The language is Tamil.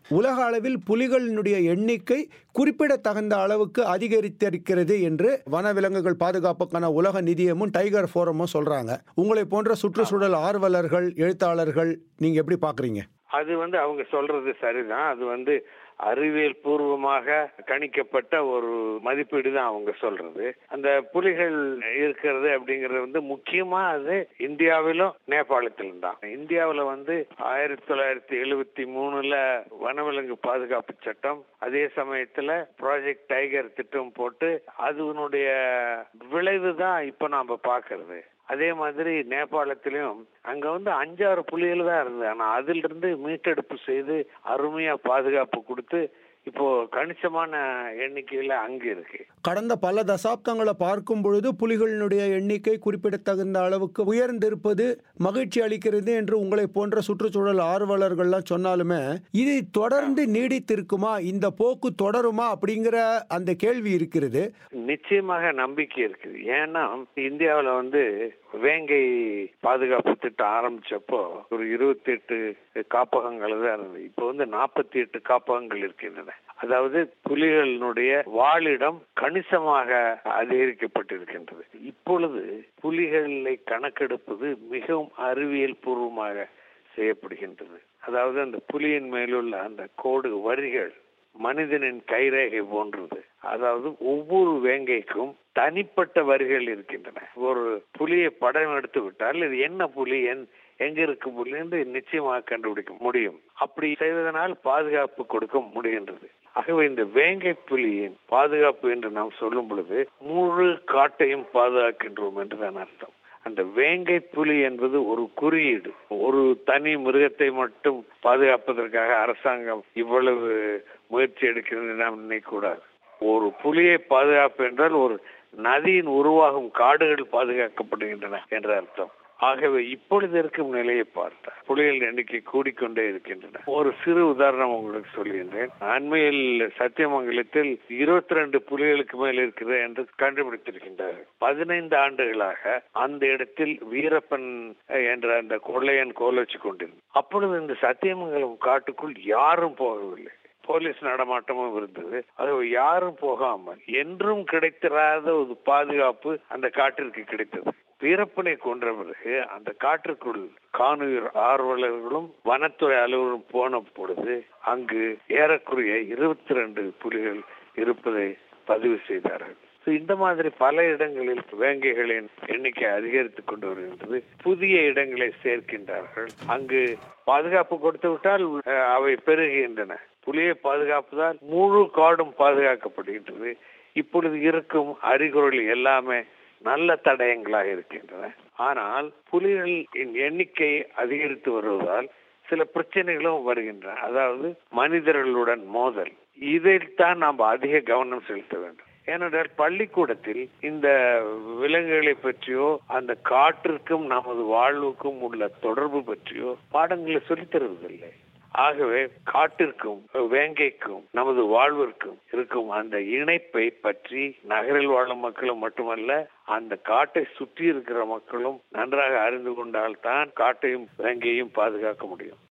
உலக அளவில் புலிகளினுடைய எண்ணிக்கை குறிப்பிடத்தகுந்த அளவுக்கு அதிகரித்திருக்கிறது என்று வனவிலங்குகள் பாதுகாப்புக்கான உலக நிதியமும் டைகர் ஃபோரமும் சொல்றாங்க உங்களை போன்ற சுற்றுச்சூழல் ஆர்வலர்கள் எழுத்தாளர்கள் நீங்க எப்படி பாக்குறீங்க அது வந்து அவங்க சொல்றது சரிதான் அது வந்து அறிவியல் பூர்வமாக கணிக்கப்பட்ட ஒரு மதிப்பீடு தான் அவங்க சொல்றது அந்த புலிகள் இருக்கிறது அப்படிங்கறது வந்து முக்கியமா அது இந்தியாவிலும் நேபாளத்திலும் தான் இந்தியாவுல வந்து ஆயிரத்தி தொள்ளாயிரத்தி எழுபத்தி மூணுல வனவிலங்கு பாதுகாப்பு சட்டம் அதே சமயத்துல ப்ராஜெக்ட் டைகர் திட்டம் போட்டு அதனுடைய விளைவு தான் இப்ப நாம பாக்குறது அதே மாதிரி நேபாளத்திலையும் அங்க வந்து அஞ்சாறு புலிகள் தான் இருந்தது ஆனா அதில் இருந்து மீட்டெடுப்பு செய்து அருமையா பாதுகாப்பு கொடுத்து இப்போ கணிசமான எண்ணிக்கையில அங்க இருக்கு கடந்த பல தசாப்தங்களை பார்க்கும் பொழுது புலிகளினுடைய எண்ணிக்கை குறிப்பிடத்தகுந்த அளவுக்கு உயர்ந்திருப்பது மகிழ்ச்சி அளிக்கிறது என்று உங்களை போன்ற சுற்றுச்சூழல் ஆர்வலர்கள்லாம் சொன்னாலுமே இது தொடர்ந்து நீடித்திருக்குமா இந்த போக்கு தொடருமா அப்படிங்கிற அந்த கேள்வி இருக்கிறது நிச்சயமாக நம்பிக்கை இருக்குது ஏன்னா இந்தியாவுல வந்து வேங்கை பாதுகாப்பு திட்டம் ஆரம்பிச்சப்போ ஒரு இருபத்தி எட்டு காப்பகங்கள் தான் இருந்தது இப்போ வந்து நாற்பத்தி எட்டு காப்பகங்கள் இருக்கின்றன அதாவது புலிகளினுடைய வாழிடம் கணிசமாக அதிகரிக்கப்பட்டிருக்கின்றது இப்பொழுது புலிகளை கணக்கெடுப்பது மிகவும் அறிவியல் பூர்வமாக செய்யப்படுகின்றது அதாவது அந்த புலியின் மேலுள்ள அந்த கோடு வரிகள் மனிதனின் கைரேகை போன்றது அதாவது ஒவ்வொரு வேங்கைக்கும் தனிப்பட்ட வரிகள் இருக்கின்றன ஒரு புலியை படம் எடுத்து விட்டால் இது என்ன புலி என் எங்க இருக்கு புலி என்று நிச்சயமாக கண்டுபிடிக்க முடியும் அப்படி செய்வதனால் பாதுகாப்பு கொடுக்க முடிகின்றது ஆகவே இந்த வேங்கை புலியின் பாதுகாப்பு என்று நாம் சொல்லும் பொழுது முழு காட்டையும் பாதுகாக்கின்றோம் என்றுதான் அர்த்தம் அந்த வேங்கை புலி என்பது ஒரு குறியீடு ஒரு தனி மிருகத்தை மட்டும் பாதுகாப்பதற்காக அரசாங்கம் இவ்வளவு முயற்சி எடுக்கிறது நாம் நினைக்கூடாது ஒரு புலியை பாதுகாப்பு என்றால் ஒரு நதியின் உருவாகும் காடுகள் பாதுகாக்கப்படுகின்றன என்ற அர்த்தம் ஆகவே இப்பொழுது இருக்கும் நிலையை பார்த்தா புலிகள் எண்ணிக்கை கூடிக்கொண்டே இருக்கின்றன ஒரு சிறு உதாரணம் உங்களுக்கு சொல்கின்றேன் அண்மையில் சத்தியமங்கலத்தில் இருபத்தி ரெண்டு புலிகளுக்கு மேல் இருக்கிறது என்று கண்டுபிடித்திருக்கின்றார்கள் பதினைந்து ஆண்டுகளாக அந்த இடத்தில் வீரப்பன் என்ற அந்த கொள்ளையன் கோல் வச்சு கொண்டிருந்தார் அப்பொழுது இந்த சத்தியமங்கலம் காட்டுக்குள் யாரும் போகவில்லை போலீஸ் நடமாட்டமும் இருந்தது அது யாரும் போகாமல் என்றும் கிடைத்திராத ஒரு பாதுகாப்பு அந்த காட்டிற்கு கிடைத்தது வீரப்பனை கொன்ற பிறகு அந்த காற்றுக்குள் காணுயிர் ஆர்வலர்களும் வனத்துறை அலுவலரும் போன பொழுது அங்கு ஏறக்குறைய இருபத்தி ரெண்டு புலிகள் இருப்பதை பதிவு செய்தார்கள் இந்த மாதிரி பல இடங்களில் வேங்கைகளின் எண்ணிக்கை அதிகரித்துக் கொண்டு வருகின்றது புதிய இடங்களை சேர்க்கின்றார்கள் அங்கு பாதுகாப்பு கொடுத்து விட்டால் அவை பெருகுகின்றன புலியை பாதுகாப்பதால் முழு காடும் பாதுகாக்கப்படுகின்றது இப்பொழுது இருக்கும் அறிகுறி எல்லாமே நல்ல தடயங்களாக இருக்கின்றன ஆனால் புலிகளின் எண்ணிக்கை அதிகரித்து வருவதால் சில பிரச்சனைகளும் வருகின்றன அதாவது மனிதர்களுடன் மோதல் இதைத்தான் நாம் அதிக கவனம் செலுத்த வேண்டும் ஏனென்றால் பள்ளிக்கூடத்தில் இந்த விலங்குகளை பற்றியோ அந்த காற்றிற்கும் நமது வாழ்வுக்கும் உள்ள தொடர்பு பற்றியோ பாடங்களை சொல்லித் தருவதில்லை ஆகவே காட்டிற்கும் வேங்கைக்கும் நமது வாழ்விற்கும் இருக்கும் அந்த இணைப்பை பற்றி நகரில் வாழும் மக்களும் மட்டுமல்ல அந்த காட்டை சுற்றி இருக்கிற மக்களும் நன்றாக அறிந்து கொண்டால்தான் காட்டையும் வேங்கையும் பாதுகாக்க முடியும்